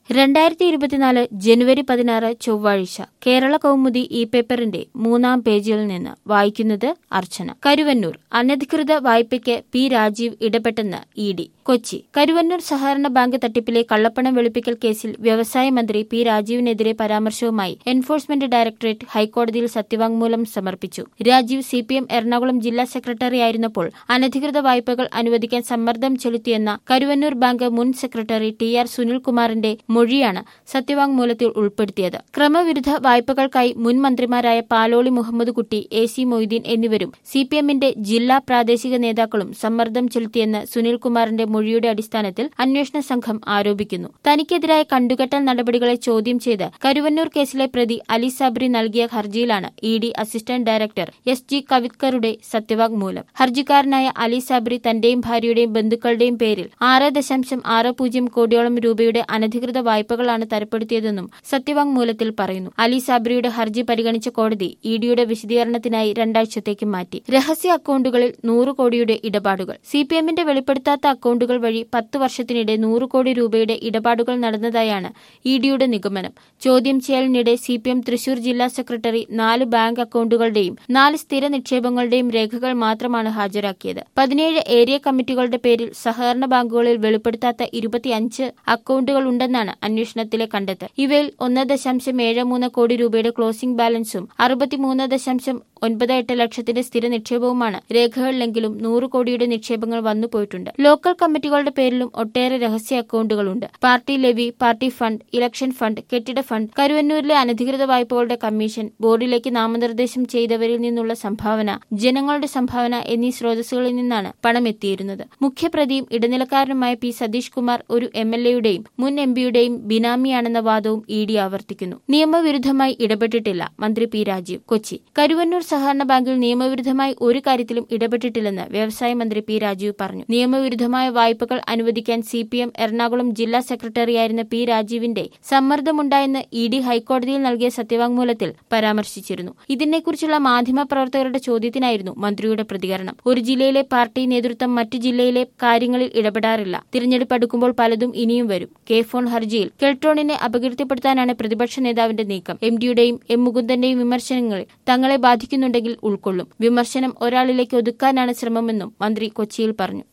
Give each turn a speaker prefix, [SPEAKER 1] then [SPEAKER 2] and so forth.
[SPEAKER 1] രണ്ടായിരത്തി ഇരുപത്തിനാല് ജനുവരി പതിനാറ് ചൊവ്വാഴ്ച കേരള കൗമുദി ഇ പേപ്പറിന്റെ മൂന്നാം പേജിൽ നിന്ന് വായിക്കുന്നത് അർച്ചന കരുവന്നൂർ അനധികൃത വായ്പയ്ക്ക് പി രാജീവ് ഇടപെട്ടെന്ന് ഇ ഡി കൊച്ചി കരുവന്നൂർ സഹകരണ ബാങ്ക് തട്ടിപ്പിലെ കള്ളപ്പണം വെളുപ്പിക്കൽ കേസിൽ വ്യവസായ മന്ത്രി പി രാജീവിനെതിരെ പരാമർശവുമായി എൻഫോഴ്സ്മെന്റ് ഡയറക്ടറേറ്റ് ഹൈക്കോടതിയിൽ സത്യവാങ്മൂലം സമർപ്പിച്ചു Rajeev C P M Ernakulam ജില്ലാ സെക്രട്ടറി ആയിരുന്നപ്പോൾ അനധികൃത വായ്പകൾ അനുവദിക്കാൻ സമ്മർദ്ദം ചെലുത്തിയെന്ന കരുവന്നൂർ ബാങ്ക് മുൻ സെക്രട്ടറി ടി ആർ സുനിൽകുമാറിന്റെ മൊഴിയാണ് സത്യവാങ്മൂലത്തിൽ ഉൾപ്പെടുത്തിയത് ക്രമവിരുദ്ധ വായ്പകൾക്കായി മുൻ മന്ത്രിമാരായ പാലോളി മുഹമ്മദ് കുട്ടി എ സി മൊയ്തീൻ എന്നിവരും സി പി എമ്മിന്റെ ജില്ലാ പ്രാദേശിക നേതാക്കളും സമ്മർദ്ദം ചെലുത്തിയെന്ന് സുനിൽകുമാറിന്റെ മൊഴിയുടെ അടിസ്ഥാനത്തിൽ അന്വേഷണ സംഘം ആരോപിക്കുന്നു തനിക്കെതിരായ കണ്ടുകെട്ടൽ നടപടികളെ ചോദ്യം ചെയ്ത് കരുവന്നൂർ കേസിലെ പ്രതി അലി സാബ്രി നൽകിയ ഹർജിയിലാണ് E D assistant director S G കവിത്കറുടെ സത്യവാങ്മൂലം ഹർജിക്കാരനായ അലി സാബ്രി തന്റെയും ഭാര്യയുടെയും ബന്ധുക്കളുടെയും പേരിൽ ആറ് ദശാംശം ആറ് പൂജ്യം കോടിയോളം രൂപയുടെ അനധികൃത വായ്പകളാണ് തരപ്പെടുത്തിയതെന്നും സത്യവാങ്മൂലത്തിൽ പറയുന്നു അലി സാബ്രിയുടെ ഹർജി പരിഗണിച്ച കോടതി ഇ ഡിയുടെ വിശദീകരണത്തിനായി രണ്ടാഴ്ചത്തേക്ക് മാറ്റി രഹസ്യ അക്കൌണ്ടുകളിൽ നൂറ് കോടിയുടെ ഇടപാടുകൾ സി പി എമ്മിന്റെ വെളിപ്പെടുത്താത്ത അക്കൌണ്ടുകൾ വഴി പത്ത് വർഷത്തിനിടെ നൂറ് കോടി രൂപയുടെ ഇടപാടുകൾ നടന്നതായാണ് ഇ ഡിയുടെ നിഗമനം ചോദ്യം ചെയ്യലിനിടെ സി പി എം തൃശൂർ ജില്ലാ സെക്രട്ടറി നാല് ബാങ്ക് അക്കൌണ്ടുകളുടെയും നാല് സ്ഥിര നിക്ഷേപങ്ങളുടെയും രേഖകൾ മാത്രമാണ് ഹാജരാക്കിയത് പതിനേഴ് ഏരിയ കമ്മിറ്റികളുടെ പേരിൽ സഹകരണ ബാങ്കുകളിൽ വെളിപ്പെടുത്താത്ത ഇരുപത്തിയഞ്ച് അക്കൌണ്ടുകൾ ഉണ്ടെന്നാണ് അന്വേഷണത്തിലെ കണ്ടെത്തൽ ഇവയിൽ ഒന്ന് ദശാംശം ഏഴ് മൂന്ന് കോടി രൂപയുടെ ക്ലോസിംഗ് ബാലൻസും അറുപത്തിമൂന്ന് ദശാംശം ഒൻപത് എട്ട് ലക്ഷത്തിന്റെ സ്ഥിര നിക്ഷേപവുമാണ് രേഖകളിലെങ്കിലും നൂറ് കോടിയുടെ നിക്ഷേപങ്ങൾ വന്നുപോയിട്ടുണ്ട് ലോക്കൽ കമ്മിറ്റികളുടെ പേരിലും ഒട്ടേറെ രഹസ്യ അക്കൌണ്ടുകളുണ്ട് party levy party fund election fund കെട്ടിട ഫണ്ട് കരുവന്നൂരിലെ അനധികൃത വായ്പകളുടെ കമ്മീഷൻ ബോർഡിലേക്ക് നാമനിർദ്ദേശം ചെയ്തവരിൽ നിന്നുള്ള സംഭാവന ജനങ്ങളുടെ സംഭാവന എന്നീ സ്രോതസ്സുകളിൽ നിന്നാണ് പണം എത്തിയിരുന്നത് മുഖ്യപ്രതിയും ഇടനിലക്കാരനുമായ പി സതീഷ് കുമാർ ഒരു എം എൽ എയുടെയും മുൻ എം പിയുടെയും ബിനാമിയാണെന്ന വാദവും ഇ ഡി ആവർത്തിക്കുന്നു നിയമവിരുദ്ധമായി ഇടപെട്ടിട്ടില്ല മന്ത്രി പി രാജീവ് കൊച്ചി കരുവന്നൂർ സഹകരണ ബാങ്കിൽ നിയമവിരുദ്ധമായി ഒരു കാര്യത്തിലും ഇടപെട്ടിട്ടില്ലെന്ന് വ്യവസായ മന്ത്രി പി രാജീവ് പറഞ്ഞു നിയമവിരുദ്ധമായ വായ്പകൾ അനുവദിക്കാൻ സി പി എം എറണാകുളം ജില്ലാ സെക്രട്ടറിയായിരുന്ന പി രാജീവിന്റെ സമ്മർദ്ദമുണ്ടായെന്ന് ഇ ഡി ഹൈക്കോടതിയിൽ നൽകിയ സത്യവാങ്മൂലത്തിൽ പരാമർശിച്ചിരുന്നു ഇതിനെക്കുറിച്ചുള്ള മാധ്യമപ്രവർത്തകരുടെ ചോദ്യത്തിനായിരുന്നു മന്ത്രിയുടെ പ്രതികരണം ഒരു ജില്ലയിലെ പാർട്ടി നേതൃത്വം മറ്റു ജില്ലയിലെ കാര്യങ്ങളിൽ ഇടപെടാറില്ല തിരഞ്ഞെടുപ്പ് അടുക്കുമ്പോൾ പലതും ഇനിയും വരും കെ ഫോൺ ഹർജിയിൽ കെൽട്രോണിനെ അപകീർത്തിപ്പെടുത്താനാണ് പ്രതിപക്ഷ നേതാവിന്റെ നീക്കം എം ഡിയുടെയും എം മുകുന്ദന്റെയും വിമർശനങ്ങൾ തങ്ങളെ ബാധിക്കുന്നുണ്ടെങ്കിൽ ഉൾക്കൊള്ളും വിമർശനം ഒരാളിലേക്ക് ഒതുക്കാനാണ് ശ്രമമെന്നും മന്ത്രി കൊച്ചിയിൽ പറഞ്ഞു